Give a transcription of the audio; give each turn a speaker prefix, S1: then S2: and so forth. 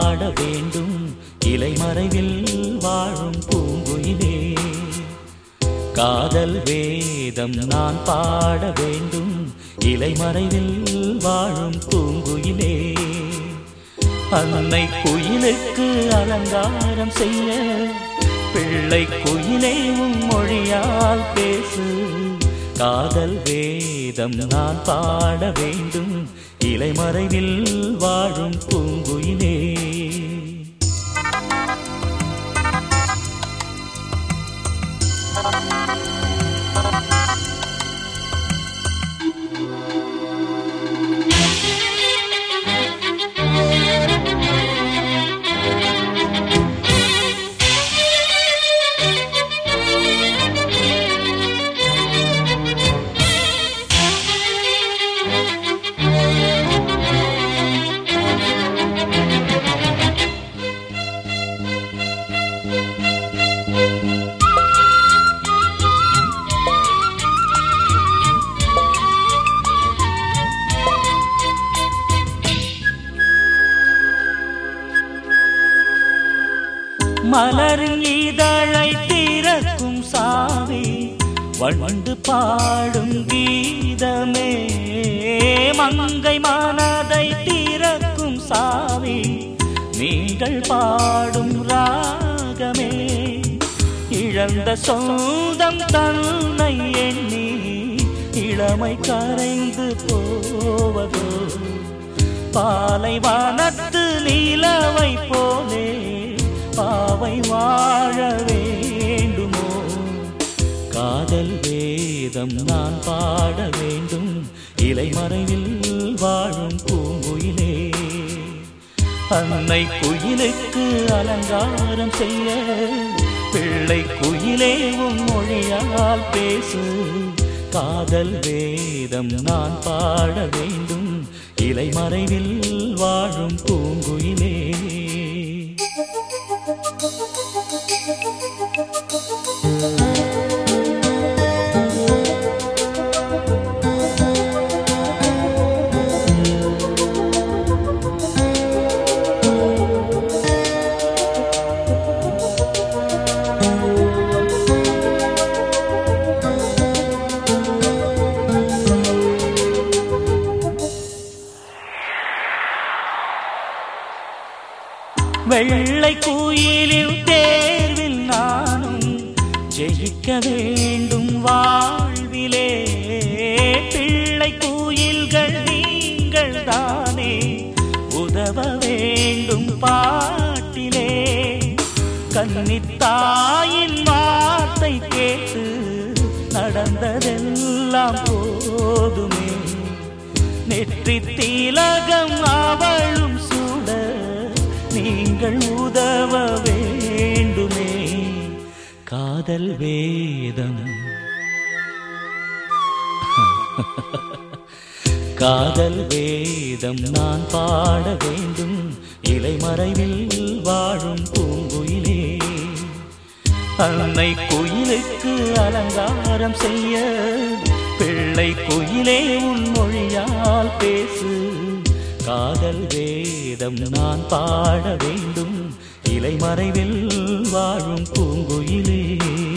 S1: பாட வேண்டும் இலைமறைவில் வாழும் பூங்குயிலே காதல் வேதம் நான் பாட வேண்டும் இலைமறைவில் வாழும் பூங்குயிலே அன்னை குயிலுக்கு அலங்காரம் செய்ய பிள்ளை குயிலே உன் மொழியால் பேசு காதல் வேதம் நான் பாட வேண்டும் இலைமறைவில் வாழும் பூங்குயிலே மலரின் இதழை திறக்கும் சாவி வண்டு பாடும் கீதமே மங்கை மனதை திறக்கும் சாவி நீங்கள் பாடும் ராகமே இழந்த சொந்தம் தன்னை எண்ணி இளமை கரைந்து போவதோ பாலை வானத்து நிலவை போலே பாவை வாழ வேண்டுமோ காதல் வேதம் நான் பாட வேண்டும் இலைமறைவில் வாழும் பூங்குயிலே அன்னை குயிலுக்கு அலங்காரம் செய்ய பிள்ளை குயிலே உன் மொழியால் பேசு காதல் வேதம் நான் பாட வேண்டும் இலைமறைவில் வாழும் பூங்குயிலே வெள்ளை குயிலின் தேர்வில் நானும் ஜெயிக்க வேண்டும் வாழ்விலே பிள்ளை குயில்கள் நீங்கள் தானே உதவ வேண்டும் பாட்டிலே கன்னித்தாயின் வார்த்தை கேட்டு நடந்ததெல்லாம் போதுமே நெற்றி திலகம் அவளும் சூட நீங்கள் உதவ வேண்டுமே காதல் வேதம் காதல் வேதம் நான் பாட வேண்டும் இலைமறைவில் வாழும் பூங்குயிலே அன்னை குயிலுக்கு அலங்காரம் செய்ய பிள்ளை குயிலே உன் மொழியால் பேசு காதல் வேதம் நான் பாட வேண்டும் இலைமறைவில் வாழும் பூங்குயிலே